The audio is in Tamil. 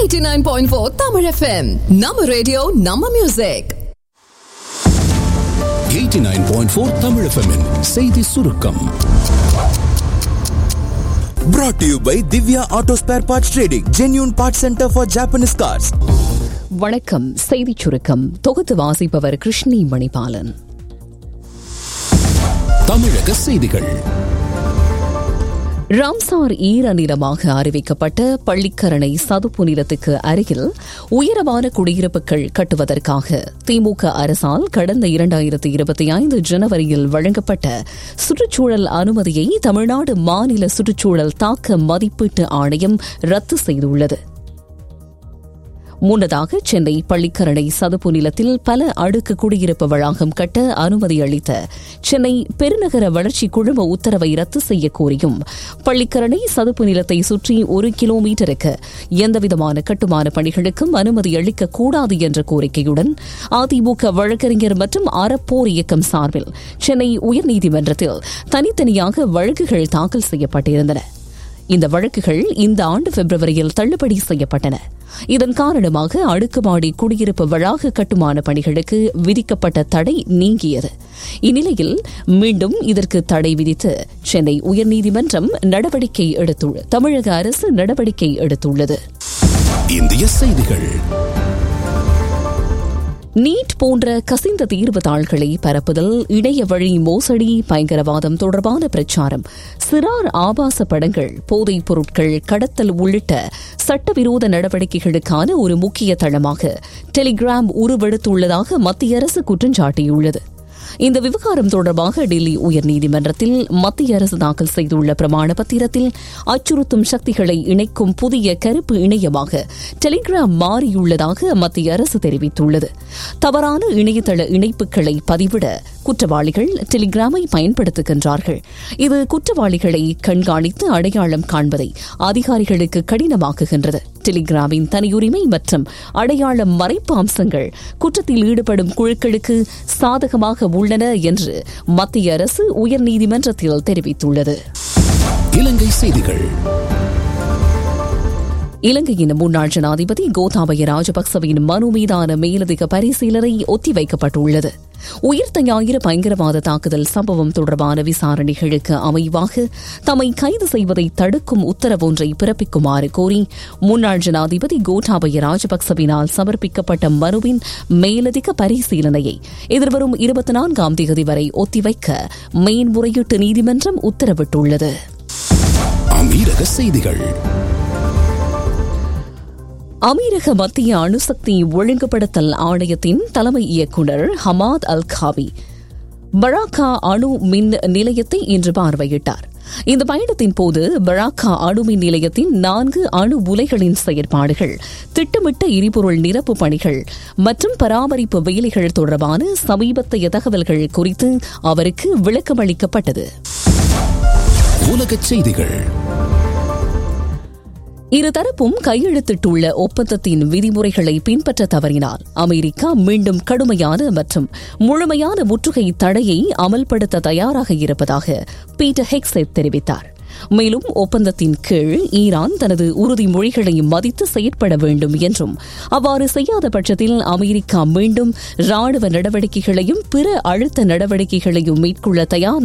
89.4 Tamil FM. நம்ம ரேடியோ நம்ம மியூசிக் 89.4 Tamil FM -இன் செய்தி சுருக்கம் Brought to you by Divya Auto Spare Parts Trading, genuine parts center for Japanese cars. வணக்கம் செய்திச் சுருக்கம் தொகுத்து வாசிப்பவர் கிருஷ்ணி மணிபாலன் தமிழக செய்திகள் ராம்சார் ஈரநிலமாக அறிவிக்கப்பட்ட பள்ளிக்கரணை சதுப்பு நிலத்துக்கு அருகில் உயரமான குடியிருப்புகள் கட்டுவதற்காக திமுக அரசால் கடந்த இரண்டாயிரத்தி இருபத்தி ஐந்து ஜனவரியில் வழங்கப்பட்ட சுற்றுச்சூழல் அனுமதியை தமிழ்நாடு மாநில சுற்றுச்சூழல் தாக்க மதிப்பீட்டு ஆணையம் ரத்து செய்துள்ளது முன்னதாக சென்னை பள்ளிக்கரணை சதுப்பு நிலத்தில் பல அடுக்கு குடியிருப்பு வளாகம் கட்ட அனுமதி அளித்த சென்னை பெருநகர வளர்ச்சி குழும உத்தரவை ரத்து செய்ய கோரியும் பள்ளிக்கரணை சதுப்பு நிலத்தை சுற்றி ஒரு கிலோமீட்டருக்கு எந்தவிதமான கட்டுமான பணிகளுக்கும் அனுமதி அளிக்கக்கூடாது என்ற கோரிக்கையுடன் அதிமுக வழக்கறிஞர் மற்றும் அறப்போர் இயக்கம் சார்பில் சென்னை உயர்நீதிமன்றத்தில் தனித்தனியாக வழக்குகள் தாக்கல் செய்யப்பட்டிருந்தன இந்த வழக்குகள் இந்த ஆண்டு பிப்ரவரியில் தள்ளுபடி செய்யப்பட்டன இதன் காரணமாக அடுக்குமாடி குடியிருப்பு வளாக கட்டுமான பணிகளுக்கு விதிக்கப்பட்ட தடை நீங்கியது இந்நிலையில் மீண்டும் இதற்கு தடை விதித்து சென்னை உயர்நீதிமன்றம் நடவடிக்கை எடுத்துள்ள தமிழக அரசு நடவடிக்கை எடுத்துள்ளது இந்திய செய்திகள் நீட் போன்ற கசிந்த தீர்வு தாள்களை பரப்புதல் இணைய வழி மோசடி பயங்கரவாதம் தொடர்பான பிரச்சாரம் சிறார் ஆபாச படங்கள் போதைப் பொருட்கள் கடத்தல் உள்ளிட்ட சட்டவிரோத நடவடிக்கைகளுக்கான ஒரு முக்கிய தளமாக டெலிகிராம் உருவெடுத்துள்ளதாக மத்திய அரசு குற்றஞ்சாட்டியுள்ளது இந்த விவகாரம் தொடர்பாக டெல்லி உயர்நீதிமன்றத்தில் மத்திய அரசு தாக்கல் செய்துள்ள பிரமாண பத்திரத்தில் அச்சுறுத்தும் சக்திகளை இணைக்கும் புதிய கருப்பு இணையமாக டெலிகிராம் மாறியுள்ளதாக மத்திய அரசு தெரிவித்துள்ளது தவறான இணையதள இணைப்புகளை பதிவிட குற்றவாளிகள் டெலிகிராமை பயன்படுத்துகின்றார்கள் இது குற்றவாளிகளை கண்காணித்து அடையாளம் காண்பதை அதிகாரிகளுக்கு கடினமாக்குகின்றது டெலிகிராமின் தனியுரிமை மற்றும் அடையாள மறைப்பு அம்சங்கள் குற்றத்தில் ஈடுபடும் குழுக்களுக்கு சாதகமாக உள்ளன என்று மத்திய அரசு உயர்நீதிமன்றத்தில் தெரிவித்துள்ளது இலங்கை செய்திகள் இலங்கையின் முன்னாள் ஜனாதிபதி கோத்தாபய ராஜபக்சவின் மனு மீதான மேலதிக பரிசீலனை ஒத்திவைக்கப்பட்டுள்ளது உயிர்த்த ஞாயிறு பயங்கரவாத தாக்குதல் சம்பவம் தொடர்பான விசாரணைகளுக்கு அமைவாக தம்மை கைது செய்வதை தடுக்கும் உத்தரவொன்றை பிறப்பிக்குமாறு கோரி முன்னாள் ஜனாதிபதி கோட்டாபய ராஜபக்சவினால் சமர்ப்பிக்கப்பட்ட மனுவின் மேலதிக பரிசீலனையை எதிர்வரும் இருபத்தி நான்காம் தேதி வரை ஒத்திவைக்க மேன்முறையீட்டு நீதிமன்றம் உத்தரவிட்டுள்ளது அமீரக செய்திகள் அமீரக மத்திய அணுசக்தி ஒழுங்குபடுத்தல் ஆணையத்தின் தலைமை இயக்குநர் ஹமாத் அல் காவி பராக்கா அணு மின் நிலையத்தை இன்று பார்வையிட்டார் இந்த பயணத்தின் போது பராக்கா அணு மின் நிலையத்தின் நான்கு அணு உலைகளின் செயற்பாடுகள் திட்டமிட்ட எரிபொருள் நிரப்பு பணிகள் மற்றும் பராமரிப்பு வேலைகள் தொடர்பான சமீபத்திய தகவல்கள் குறித்து அவருக்கு விளக்கமளிக்கப்பட்டது உலகச் செய்திகள் இருதரப்பும் கையெழுத்திட்டுள்ள ஒப்பந்தத்தின் விதிமுறைகளை பின்பற்ற தவறினால் அமெரிக்கா மீண்டும் கடுமையான மற்றும் முழுமையான முற்றுகை தடையை அமல்படுத்த தயாராக இருப்பதாக பீட்டர் ஹெக்ஸெட் தெரிவித்தார் மேலும் ஒப்பந்தத்தின் கீழ் ஈரான் தனது உறுதிமொழிகளை மதித்து செயற்பட வேண்டும் என்றும் அவ்வாறு செய்யாத பட்சத்தில் அமெரிக்கா மீண்டும் ராணுவ நடவடிக்கைகளையும் பிற அழுத்த நடவடிக்கைகளையும் மேற்கொள்ள தயார்